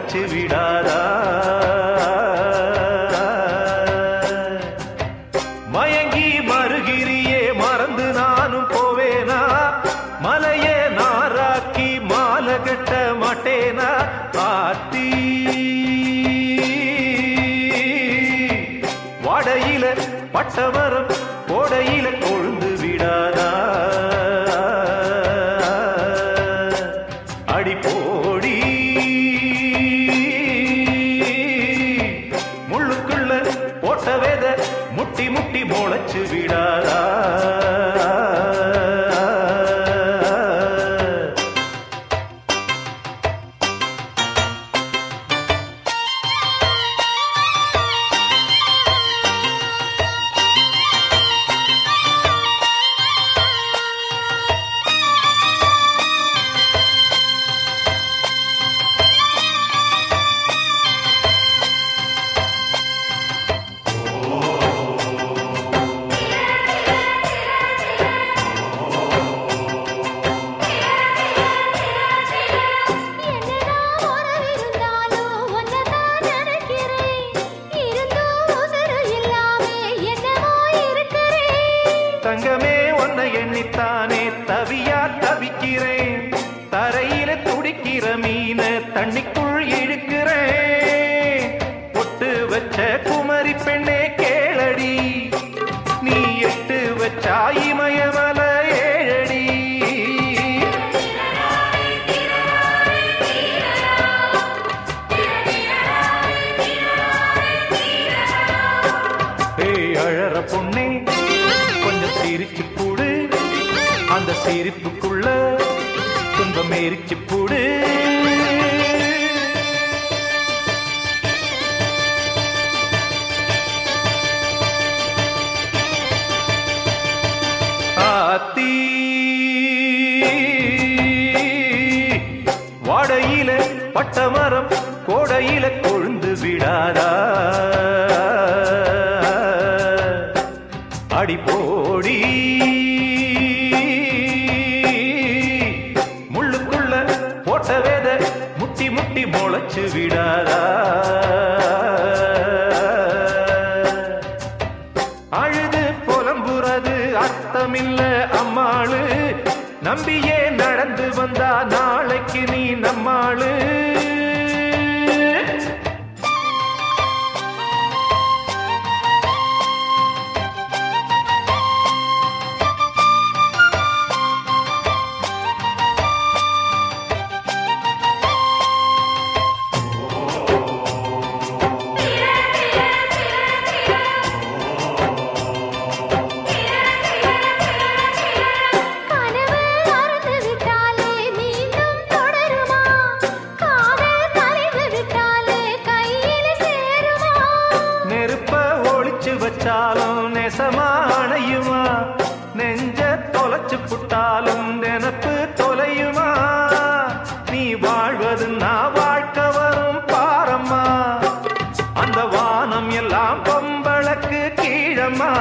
முளைச்சு விடாதா மயங்கி மறுகிரியே மறந்து நானும் போவேனா மலையே நாராக்கி மாலை கட்ட மாட்டேனா ஆத்தி வாடையில பட்டமரம் கோடையில கொழுந்து விடாதா அடி போடி முள்ளுக்குள்ள போட்ட வேத முட்டி முட்டி முளைச்சு விடாதா என்னடா உறவிருந்தாலும் உன்னைத்தான் நினைக்கிறேன். இருந்தும் உசுரு இல்லாம என்னமோ இருக்கிறேன். தங்கமே உன்னை எண்ணித்தானே தவியா தவிக்கிறேன் தரையில துடிக்கிற மீன தண்ணிக்குள் இழுக்கிறேன் பொட்டு வச்ச குமரி பெண்ணே கேளடி நீ எட்டு வச்சா இமயமல ஏழடி ஏய் அழற பொண்ணே கொஞ்சம் சிரிச்சு கூடு அந்த சிரிப்புக்குள்ள துன்பம் எரிச்சு கூடு ஆத்தி வாடையில பட்டமரம் கோடையில கொழுந்து விடாதா அடி போடி முள்ளுக்குள்ள போட்ட வேத முட்டி முட்டி முளைச்சு விடாதா அழுது புலம்புறது அர்த்தமில்ல அம்மாளு நம்பியே நடந்து வந்தா நாளைக்கு நீ நம்மாளு கனவு மறந்து விட்டாலே மீண்டும் தொடருமா? காதல் கலைந்து விட்டாலே கையில சேருமா? நெருப்ப ஒளிச்சு வச்சாலும் நெசமா அணையுமா நெஞ்ச தொலைச்சு புட்டாலும் நினப்பு தொலையுமா நீ வாழ்வது நான் வாழ்க்கை வரும் பாரம்மா அந்த வானம் எல்லாம் பொம்பளக்கு கீழம்மா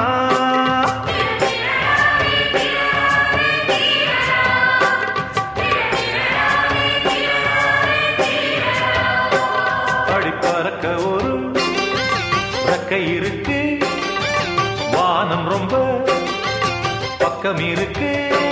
படி பறக்க ஒரு ரெக்கை இருக்கு வானம் ரொம்ப பக்கம் இருக்கு